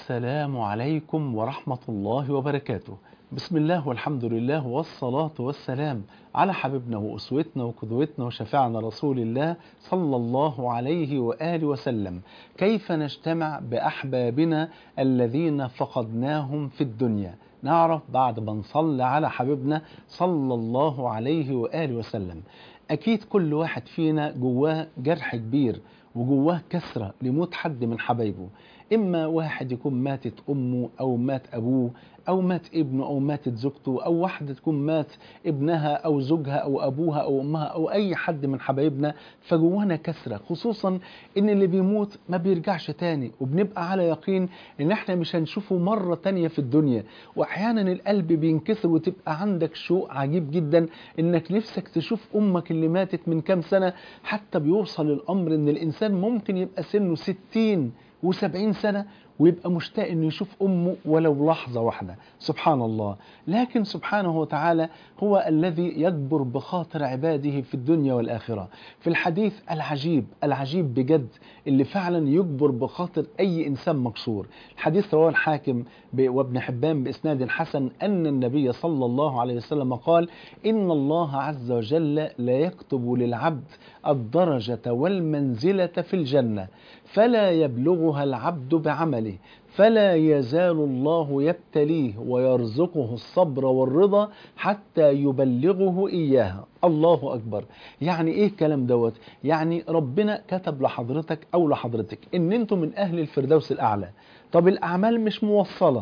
السلام عليكم ورحمة الله وبركاته بسم الله والحمد لله والصلاة والسلام على حبيبنا وأسوتنا وقدوتنا وشفيعنا رسول الله صلى الله عليه وآله وسلم كيف نجتمع بأحبابنا الذين فقدناهم في الدنيا نعرف بعد ما نصلي على حبيبنا صلى الله عليه وآله وسلم أكيد كل واحد فينا جواه جرح كبير وجواه كسرة لموت حد من حبايبه إما واحد يكون ماتت أمه أو مات أبوه أو مات ابنه أو ماتت زوجته أو واحدة تكون مات ابنها أو زوجها أو أبوها أو أمها أو أي حد من حبايبنا فجوانا كسرة خصوصا إن اللي بيموت ما بيرجعش تاني وبنبقى على يقين إن إحنا مش هنشوفه مرة تانية في الدنيا وأحيانا القلب بينكسر وتبقى عندك شوق عجيب جدا إنك نفسك تشوف أمك اللي ماتت من كام سنة حتى بيوصل الأمر إن الإنسان ممكن يبقى سنه ستين وسبعين سنة ويبقى مشتاق انه يشوف امه ولو لحظه واحده سبحان الله لكن سبحانه وتعالى هو الذي يجبر بخاطر عباده في الدنيا والاخره في الحديث العجيب العجيب بجد اللي فعلا يجبر بخاطر اي انسان مكسور الحديث رواه الحاكم وابن حبان باسناد حسن ان النبي صلى الله عليه وسلم قال ان الله عز وجل لا يكتب للعبد الدرجه والمنزله في الجنه فلا يبلغها العبد بعمله فلا يزال الله يبتليه ويرزقه الصبر والرضا حتى يبلغه إياها الله أكبر يعني إيه الكلام دوت يعني ربنا كتب لحضرتك أو لحضرتك إن أنتم من أهل الفردوس الأعلى طب الأعمال مش موصلة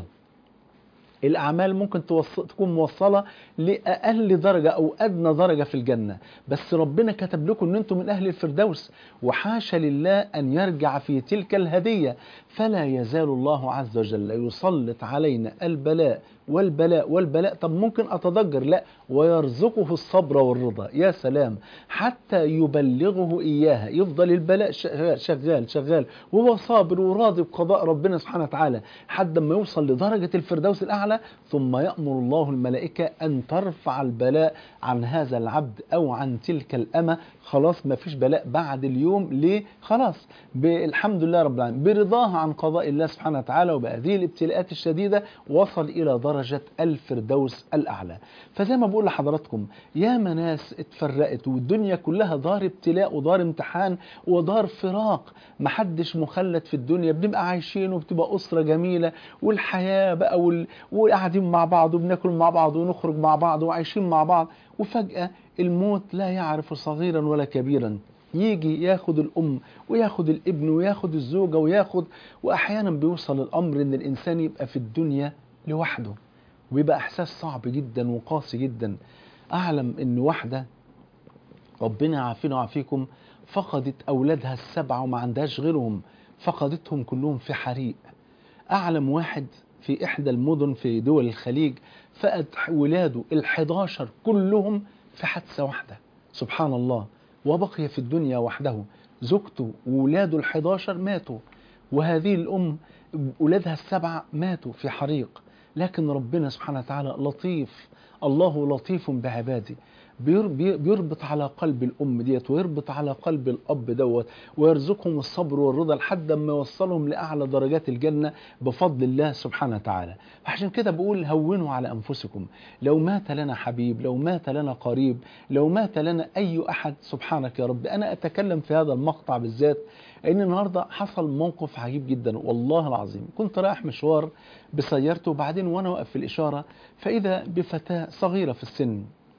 الأعمال ممكن توصل تكون موصلة لأقل درجة أو أدنى درجة في الجنة بس ربنا كتب لكم أن أنتم من أهل الفردوس وحاشا لله أن يرجع في تلك الهدية فلا يزال الله عز وجل يسلط علينا البلاء والبلاء والبلاء طب ممكن أتضجر لا ويرزقه الصبر والرضا يا سلام حتى يبلغه إياها يفضل البلاء شغال شغال وهو صابر وراضي بقضاء ربنا سبحانه وتعالى حد ما يوصل لدرجة الفردوس الأعلى ثم يأمر الله الملائكة أن ترفع البلاء عن هذا العبد أو عن تلك الأمة خلاص ما فيش بلاء بعد اليوم ليه خلاص الحمد لله رب العالمين برضاها عن قضاء الله سبحانه وتعالى وبهذه الابتلاءات الشديدة وصل إلى درجة الفردوس الأعلى فزي ما بقول لحضراتكم يا ناس اتفرقت والدنيا كلها دار ابتلاء ودار امتحان ودار فراق محدش مخلد في الدنيا بنبقى عايشين وبتبقى أسرة جميلة والحياة بقى وال... وقاعدين مع بعض وبناكل مع بعض ونخرج مع بعض وعايشين مع بعض وفجأة الموت لا يعرف صغيرا ولا كبيرا يجي ياخد الأم وياخد الابن وياخد الزوجة وياخد وأحيانا بيوصل الأمر إن الإنسان يبقى في الدنيا لوحده ويبقى إحساس صعب جدا وقاسي جدا أعلم إن واحدة ربنا يعافينا ويعافيكم فقدت أولادها السبعة وما عندهاش غيرهم فقدتهم كلهم في حريق أعلم واحد في إحدى المدن في دول الخليج فقد ولاده الحداشر كلهم في حادثة واحدة سبحان الله وبقي في الدنيا وحده زوجته وولاده الحداشر ماتوا وهذه الأم أولادها السبعة ماتوا في حريق لكن ربنا سبحانه وتعالى لطيف الله لطيف بعباده بيربط على قلب الأم ديت ويربط على قلب الأب دوت ويرزقهم الصبر والرضا لحد ما يوصلهم لأعلى درجات الجنة بفضل الله سبحانه وتعالى عشان كده بقول هونوا على أنفسكم لو مات لنا حبيب لو مات لنا قريب لو مات لنا أي أحد سبحانك يا رب أنا أتكلم في هذا المقطع بالذات ان النهارده حصل موقف عجيب جدا والله العظيم كنت رايح مشوار بسيارته وبعدين وانا واقف في الاشاره فاذا بفتاه صغيره في السن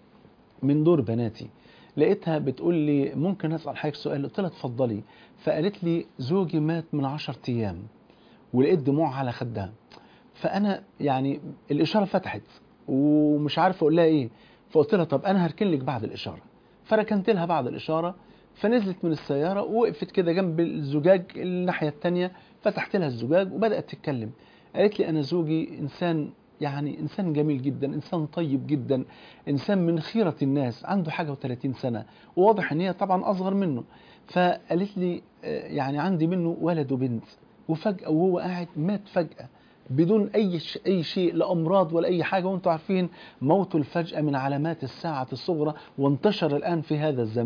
من دور بناتي لقيتها بتقول لي ممكن اسال حضرتك سؤال قلت لها اتفضلي فقالت لي زوجي مات من 10 ايام ولقيت دموع على خدها فانا يعني الاشاره فتحت ومش عارف اقول لها ايه فقلت لها طب انا هركن لك بعد الاشاره فركنت لها بعد الاشاره فنزلت من السياره ووقفت كده جنب الزجاج الناحيه الثانيه فتحت لها الزجاج وبدات تتكلم قالت لي انا زوجي انسان يعني إنسان جميل جدا إنسان طيب جدا إنسان من خيرة الناس عنده حاجة و30 سنة وواضح إن هي طبعا أصغر منه فقالت لي يعني عندي منه ولد وبنت وفجأة وهو قاعد مات فجأة بدون أي ش... أي شيء لا أمراض ولا أي حاجة وأنتم عارفين موت الفجأة من علامات الساعة الصغرى وانتشر الآن في هذا الزمان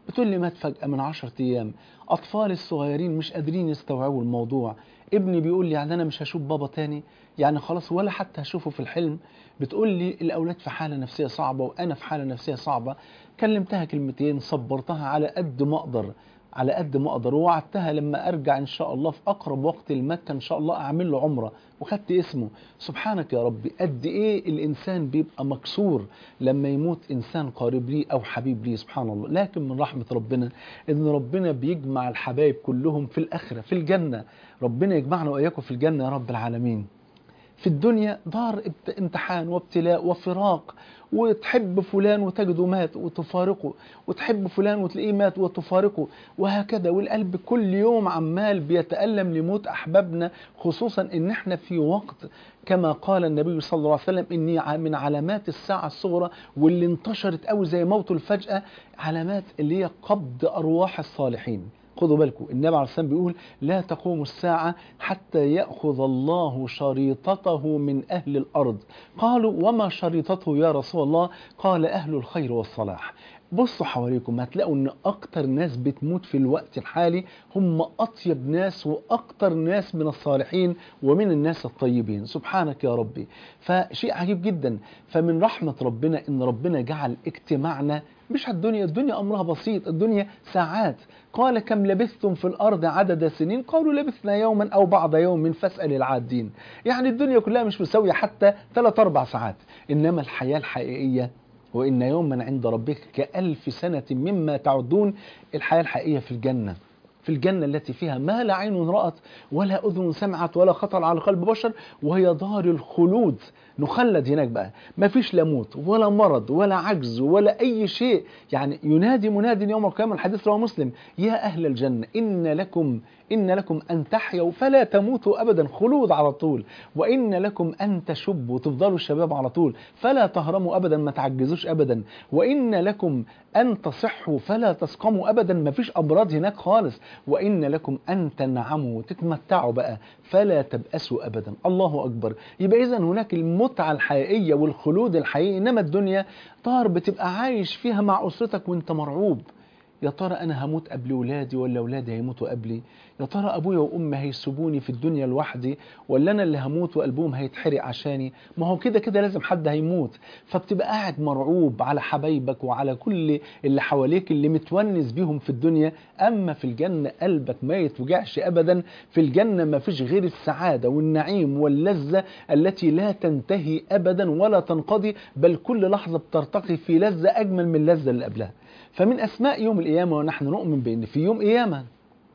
بتقول لي مات فجأة من عشرة أيام أطفال الصغيرين مش قادرين يستوعبوا الموضوع ابني بيقول لي يعني أنا مش هشوف بابا تاني يعني خلاص ولا حتى هشوفه في الحلم بتقول لي الأولاد في حالة نفسية صعبة وأنا في حالة نفسية صعبة كلمتها كلمتين صبرتها على قد ما أقدر على قد ما اقدر ووعدتها لما ارجع ان شاء الله في اقرب وقت لمكه ان شاء الله اعمل له عمره وخدت اسمه سبحانك يا ربي قد ايه الانسان بيبقى مكسور لما يموت انسان قريب ليه او حبيب ليه سبحان الله لكن من رحمه ربنا ان ربنا بيجمع الحبايب كلهم في الاخره في الجنه ربنا يجمعنا واياكم في الجنه يا رب العالمين في الدنيا دار امتحان وابتلاء وفراق وتحب فلان وتجده مات وتفارقه وتحب فلان وتلاقيه مات وتفارقه وهكذا والقلب كل يوم عمال بيتألم لموت أحبابنا خصوصا إن احنا في وقت كما قال النبي صلى الله عليه وسلم إني من علامات الساعة الصغرى واللي انتشرت قوي زي موت الفجأة علامات اللي هي قبض أرواح الصالحين خدوا بالكم النبي عليه الصلاه بيقول لا تقوم الساعة حتى يأخذ الله شريطته من أهل الأرض قالوا وما شريطته يا رسول الله قال أهل الخير والصلاح بصوا حواليكم هتلاقوا ان اكتر ناس بتموت في الوقت الحالي هم اطيب ناس واكتر ناس من الصالحين ومن الناس الطيبين سبحانك يا ربي فشيء عجيب جدا فمن رحمة ربنا ان ربنا جعل اجتماعنا مش الدنيا الدنيا امرها بسيط الدنيا ساعات قال كم لبثتم في الارض عدد سنين قالوا لبثنا يوما او بعض يوم فاسال العادين يعني الدنيا كلها مش مساويه حتى 3 4 ساعات انما الحياه الحقيقيه وإن يوما عند ربك كألف سنة مما تعدون الحياة الحقيقية في الجنة في الجنة التي فيها ما لا عين رأت ولا أذن سمعت ولا خطر على قلب بشر وهي دار الخلود نخلد هناك بقى ما فيش لا موت ولا مرض ولا عجز ولا أي شيء يعني ينادي مناد يوم القيامة الحديث رواه مسلم يا أهل الجنة إن لكم إن لكم أن تحيوا فلا تموتوا أبدا خلود على طول وإن لكم أن تشبوا تفضلوا الشباب على طول فلا تهرموا أبدا ما تعجزوش أبدا وإن لكم أن تصحوا فلا تسقموا أبدا ما فيش أمراض هناك خالص وإن لكم أن تنعموا وتتمتعوا بقى فلا تبأسوا أبدا الله أكبر يبقى إذا هناك المتعة الحقيقية والخلود الحقيقي إنما الدنيا دار بتبقى عايش فيها مع أسرتك وانت مرعوب يا ترى انا هموت قبل ولادي ولا ولادي هيموتوا قبلي يا ترى ابويا وامي هيسيبوني في الدنيا لوحدي ولا انا اللي هموت وقلبهم هيتحرق عشاني ما هو كده كده لازم حد هيموت فبتبقى قاعد مرعوب على حبايبك وعلى كل اللي حواليك اللي متونس بيهم في الدنيا اما في الجنه قلبك ما يتوجعش ابدا في الجنه ما فيش غير السعاده والنعيم واللذه التي لا تنتهي ابدا ولا تنقضي بل كل لحظه بترتقي في لذه اجمل من اللذه اللي قبلها فمن أسماء يوم القيامة ونحن نؤمن بأن في يوم قيامة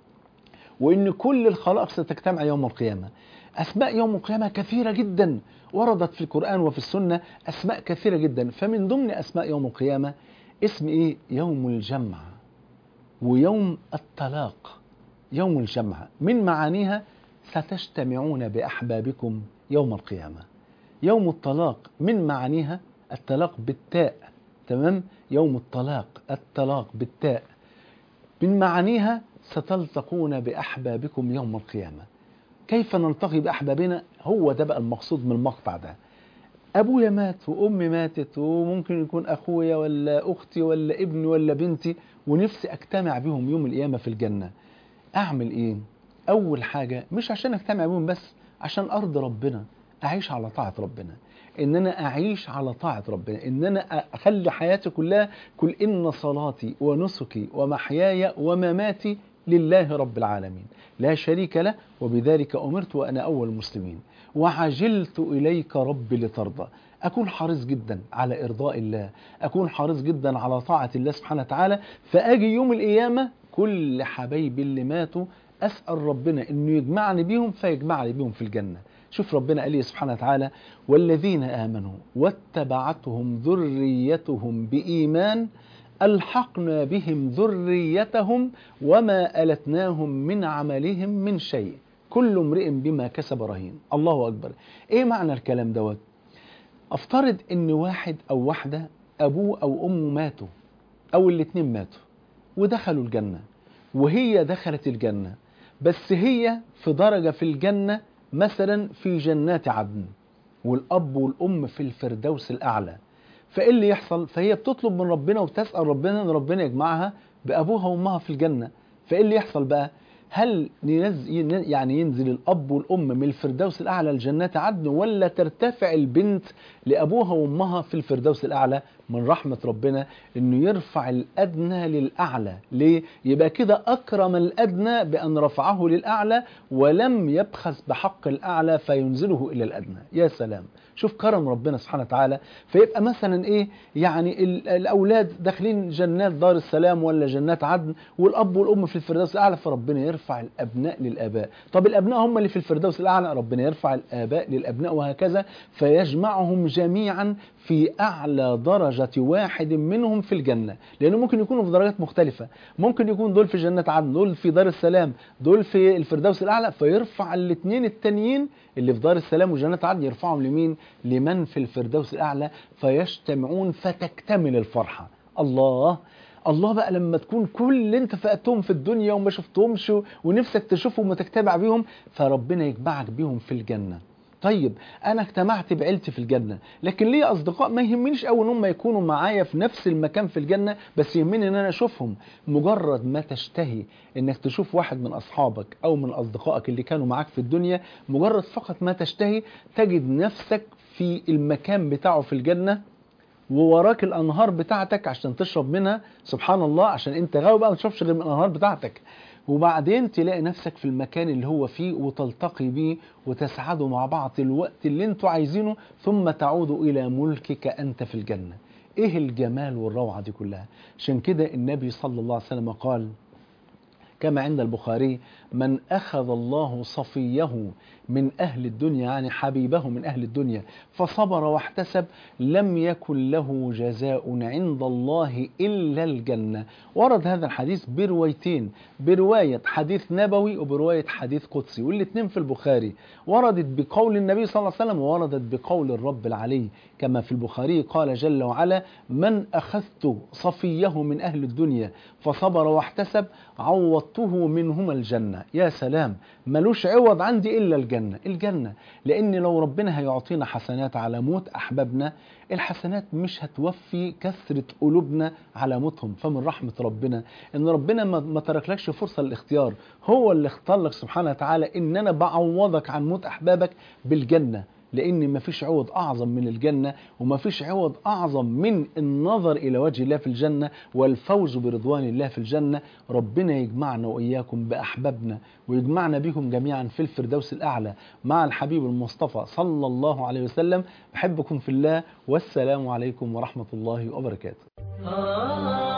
وأن كل الخلائق ستجتمع يوم القيامة أسماء يوم القيامة كثيرة جدا وردت في القرآن وفي السنة أسماء كثيرة جدا فمن ضمن أسماء يوم القيامة اسم إيه؟ يوم الجمع ويوم الطلاق يوم الجمع من معانيها ستجتمعون بأحبابكم يوم القيامة يوم الطلاق من معانيها الطلاق بالتاء تمام يوم الطلاق الطلاق بالتاء من معانيها ستلتقون بأحبابكم يوم القيامة كيف نلتقي بأحبابنا هو ده بقى المقصود من المقطع ده أبويا مات وأمي ماتت وممكن يكون أخويا ولا أختي ولا ابني ولا بنتي ونفسي أجتمع بهم يوم القيامة في الجنة أعمل إيه؟ أول حاجة مش عشان أجتمع بهم بس عشان أرضي ربنا أعيش على طاعة ربنا ان انا اعيش على طاعه ربنا ان انا اخلي حياتي كلها كل ان صلاتي ونسكي ومحياي ومماتي لله رب العالمين لا شريك له وبذلك امرت وانا اول المسلمين وعجلت اليك ربي لترضى اكون حريص جدا على ارضاء الله اكون حريص جدا على طاعه الله سبحانه وتعالى فاجي يوم القيامه كل حبايبي اللي ماتوا اسال ربنا انه يجمعني بيهم فيجمعني بيهم في الجنه شوف ربنا قال سبحانه وتعالى والذين آمنوا واتبعتهم ذريتهم بإيمان ألحقنا بهم ذريتهم وما ألتناهم من عملهم من شيء كل امرئ بما كسب رهين الله أكبر إيه معنى الكلام دوت أفترض إن واحد أو واحدة أبوه أو أمه ماتوا أو الاتنين ماتوا ودخلوا الجنة وهي دخلت الجنة بس هي في درجة في الجنة مثلا في جنات عدن والأب والأم في الفردوس الأعلى فإيه اللي يحصل فهي بتطلب من ربنا وبتسأل ربنا أن ربنا يجمعها بأبوها وأمها في الجنة فإيه اللي يحصل بقى هل ينزل يعني ينزل الأب والأم من الفردوس الأعلى لجنات عدن ولا ترتفع البنت لأبوها وأمها في الفردوس الأعلى من رحمة ربنا إنه يرفع الأدنى للأعلى ليه؟ يبقى كده أكرم الأدنى بأن رفعه للأعلى ولم يبخس بحق الأعلى فينزله إلى الأدنى يا سلام شوف كرم ربنا سبحانه وتعالى فيبقى مثلا ايه يعني الاولاد داخلين جنات دار السلام ولا جنات عدن والاب والام في الفردوس الاعلى فربنا يرفع الابناء للاباء طب الابناء هم اللي في الفردوس الاعلى ربنا يرفع الاباء للابناء وهكذا فيجمعهم جميعا في اعلى درجه واحد منهم في الجنه لانه ممكن يكونوا في درجات مختلفه ممكن يكون دول في جنات عدن دول في دار السلام دول في الفردوس الاعلى فيرفع الاثنين التانيين اللي في دار السلام وجنات عدن يرفعهم لمين لمن في الفردوس الأعلى فيجتمعون فتكتمل الفرحة الله الله بقى لما تكون كل اللي انت فقدتهم في الدنيا وما شفتهمش ونفسك تشوفهم وتتابع بيهم فربنا يجمعك بيهم في الجنة طيب انا اجتمعت بعيلتي في الجنه لكن ليه اصدقاء ما يهمنيش قوي ان هم يكونوا معايا في نفس المكان في الجنه بس يهمني ان انا اشوفهم مجرد ما تشتهي انك تشوف واحد من اصحابك او من اصدقائك اللي كانوا معاك في الدنيا مجرد فقط ما تشتهي تجد نفسك في المكان بتاعه في الجنه ووراك الانهار بتاعتك عشان تشرب منها سبحان الله عشان انت غاوي بقى ما تشربش غير من الانهار بتاعتك وبعدين تلاقي نفسك في المكان اللي هو فيه وتلتقي بيه وتسعدوا مع بعض الوقت اللي انتوا عايزينه ثم تعودوا الى ملكك انت في الجنه ايه الجمال والروعه دي كلها عشان كده النبي صلى الله عليه وسلم قال كما عند البخاري من أخذ الله صفيه من أهل الدنيا يعني حبيبه من أهل الدنيا فصبر واحتسب لم يكن له جزاء عند الله إلا الجنة ورد هذا الحديث بروايتين برواية حديث نبوي وبرواية حديث قدسي والاثنين في البخاري وردت بقول النبي صلى الله عليه وسلم ووردت بقول الرب العلي كما في البخاري قال جل وعلا من أخذت صفيه من أهل الدنيا فصبر واحتسب عوضته منهما الجنة يا سلام ملوش عوض عندي إلا الجنة الجنة لأن لو ربنا هيعطينا حسنات على موت أحبابنا الحسنات مش هتوفي كثرة قلوبنا على موتهم فمن رحمة ربنا إن ربنا ما تركلكش فرصة للاختيار هو اللي اختار لك سبحانه وتعالى إن أنا بعوضك عن موت أحبابك بالجنة لان مفيش عوض اعظم من الجنه ومفيش عوض اعظم من النظر الى وجه الله في الجنه والفوز برضوان الله في الجنه ربنا يجمعنا واياكم باحبابنا ويجمعنا بكم جميعا في الفردوس الاعلى مع الحبيب المصطفى صلى الله عليه وسلم بحبكم في الله والسلام عليكم ورحمه الله وبركاته